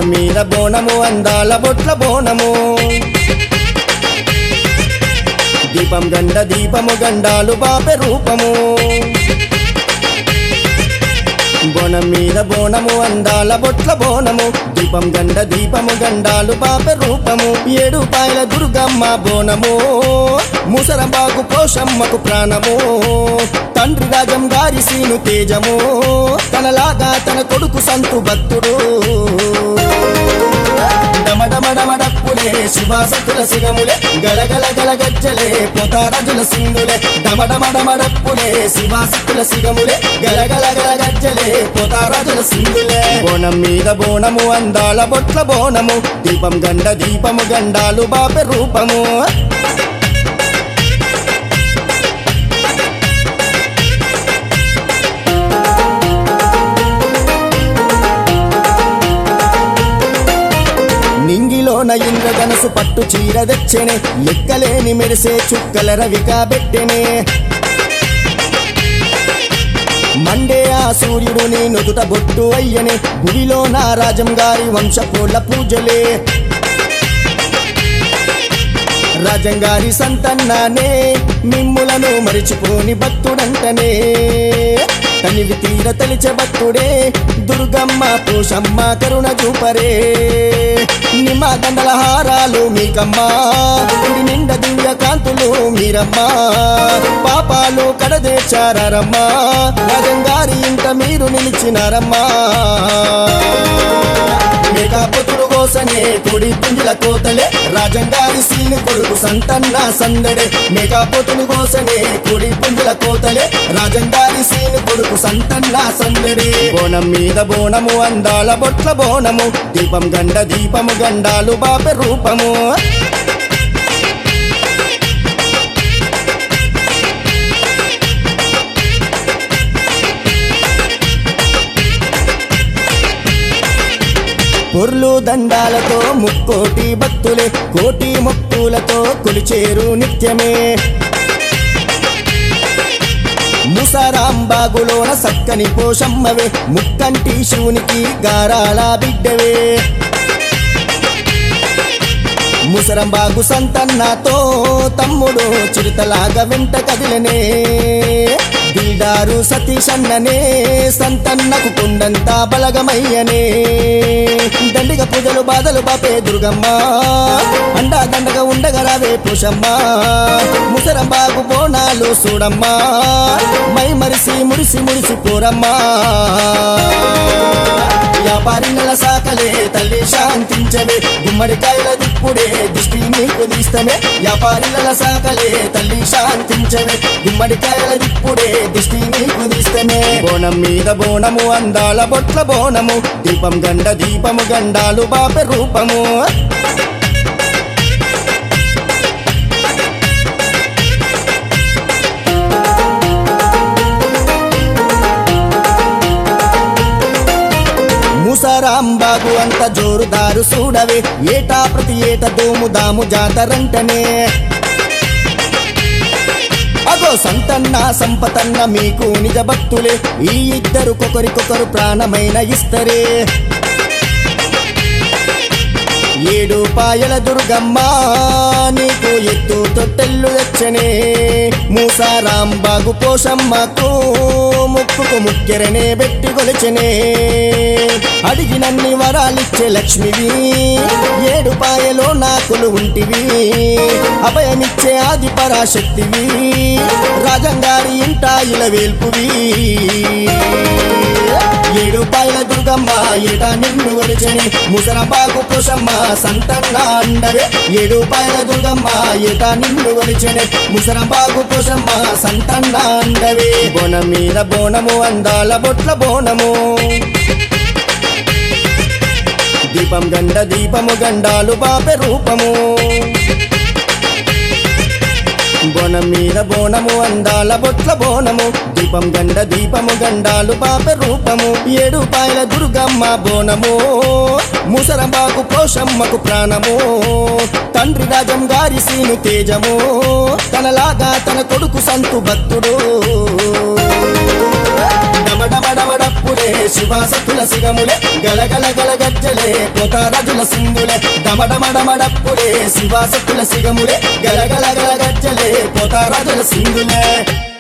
మీద బోనము అందాల బొట్ల బోనము దీపం గండ దీపము గండాలు బాపె రూపము బోనం మీద బోనము అందాల బొట్ల బోనము దీపం గండ దీపము గండాలు బాపె రూపము ఏడు పాయల దుర్గమ్మ బోనము ముసరంబాగు పోషమ్మకు ప్రాణము తండ్రి రాజం గారి సీను తేజము తనలాగా తన కొడుకు సంతు భక్తుడు డమడమడమడప్పులే శివాసతుల సిగములే గలగల గల గజ్జలే పోతారజుల సింగులే డమడమడమడప్పులే శివాసతుల సిగములే గలగల గల గజ్జలే పోతారజుల సింగులే బోనం మీద బోనము అందాల బొట్ల బోనము దీపం గండ దీపము గండాలు బాపె రూపము నింగిలోన ఇంద్రధనసు పట్టు చీర తెచ్చెనే లెక్కలేని మెరిసే చుక్కల రవిగా పెట్టెనే మండే ఆ సూర్యుడు నీ నుదుట బొట్టు అయ్యనే గుడిలో నా రాజం గారి వంశపోళ్ళ పూజలే రాజంగారి సంతన్నానే మిమ్ములను మరిచిపోని భక్తుడంటనే తనివి తీర తలిచే భక్తుడే దుర్గమ్మ పోషమ్మ కరుణ చూపరే నిమ్మ దండల హారాలు మీకమ్మా గుడి నిండ దివ్య కాంతులు మీరమ్మా పాపాలు కడదేచారమ్మా రాజంగారి ఇంట మీరు నిలిచినారమ్మా మేఘాపతుడు కోసనే కొడి పుంజుల కోతలే రాజంగారి సీను కొడుకు సంతన్న సందడే మేఘాపతుడు కోసనే కొడి పుంజుల కోతలే రాజంగారి సీను కొడుకు సంతన్న సందడే బోనం మీద బోనము అందాల బొట్ల బోనము దీపం గండ దీపము గండాలు బాపె రూపము పొర్లు దండాలతో ముక్కోటి భక్తులే కోటి మొక్కులతో కొలిచేరు నిత్యమే ముసరాంబాగులోన సక్కని పోషమ్మవే ముక్కంటి శివునికి గారాల బిడ్డవే ముసరంబాగు సంతన్నతో తమ్ముడు చిరుతలాగా వెంట కదిలనే బీడారు సతీష్ అన్ననే సంతన్నకు కుండంతా బలగమయ్యనే దండిగ పూజలు బాధలు బాపే దుర్గమ్మ అండా దండగా ఉండగా రావే పుషమ్మ ముసరంబాగు బోనాలు చూడమ్మా మై మరిసి మురిసి మురిసి పోరమ్మా వ్యాపారి నెల సాకలే తల్లి శాంతించవే గుమ్మడికాయల దిప్పుడే దిష్టి నీకు తీస్తమే వ్యాపారి నెల సాకలే తల్లి శాంతించవే గుమ్మడికాయల దిప్పుడే దిష్టి నీకు తీస్తమే బోనం మీద బోనము అందాల బొట్ల బోనము దీపం గండ దీపము గండాలు బాపె రూపము ముసరాంబాగు అంత జోరుదారు చూడవే ఏటా ప్రతి ఏట దోము దాము జాతరంటనే అగో సంతన్న సంపతన్న మీకు నిజ భక్తులే ఈ ఇద్దరు కొకరికొకరు ప్రాణమైన ఇస్తరే ఏడు పాయల దుర్గమ్మ నీకు ఎత్తు తొట్టెల్లు తెచ్చనే మూసారాంబాగు పోషమ్మకు ముక్కుకు ముక్కెరనే పెట్టి కొలిచనే అడిగినన్ని వరాలిచ్చే లక్ష్మివి ఏడు పాయలో నాకులు ఉంటివి అభయమిచ్చే ఆది పరాశక్తివి రాజంగారి ఇంట ఇల వేల్పువి ఏడు పాయల దుర్గమ్మ ఏట నిన్ను ఒలిచని ముసరబాగు పుషమ్మ సంతన్న అండవే ఏడు పాయల దుర్గమ్మ ఏట నిన్ను ఒలిచని ముసరబాగు పుషమ్మ సంతన్న అండవే బోనం మీద బోనము అందాల బొట్ల బోనము దీపం గండ దీపము గండాలు బాపె రూపము బోనం మీద బోనము అందాల బొట్ల బోనము దీపం గండ దీపము గండాలు బాపె రూపము ఏడు పాయల దుర్గమ్మ బోనము ముసరంబాకు పోషమ్మకు ప్రాణము తండ్రి రాజం గారి సీను తేజము తనలాగా తన కొడుకు సంతు భక్తుడు డమడమడమడప్పుడే శివాసతుల సిగములే గలగల గల గజ్జలే పోతారజుల సింగులే డమడమడమడప్పుడే శివాసతుల సిగములే గలగల గల గజ్జలే పోతారజుల సింగులే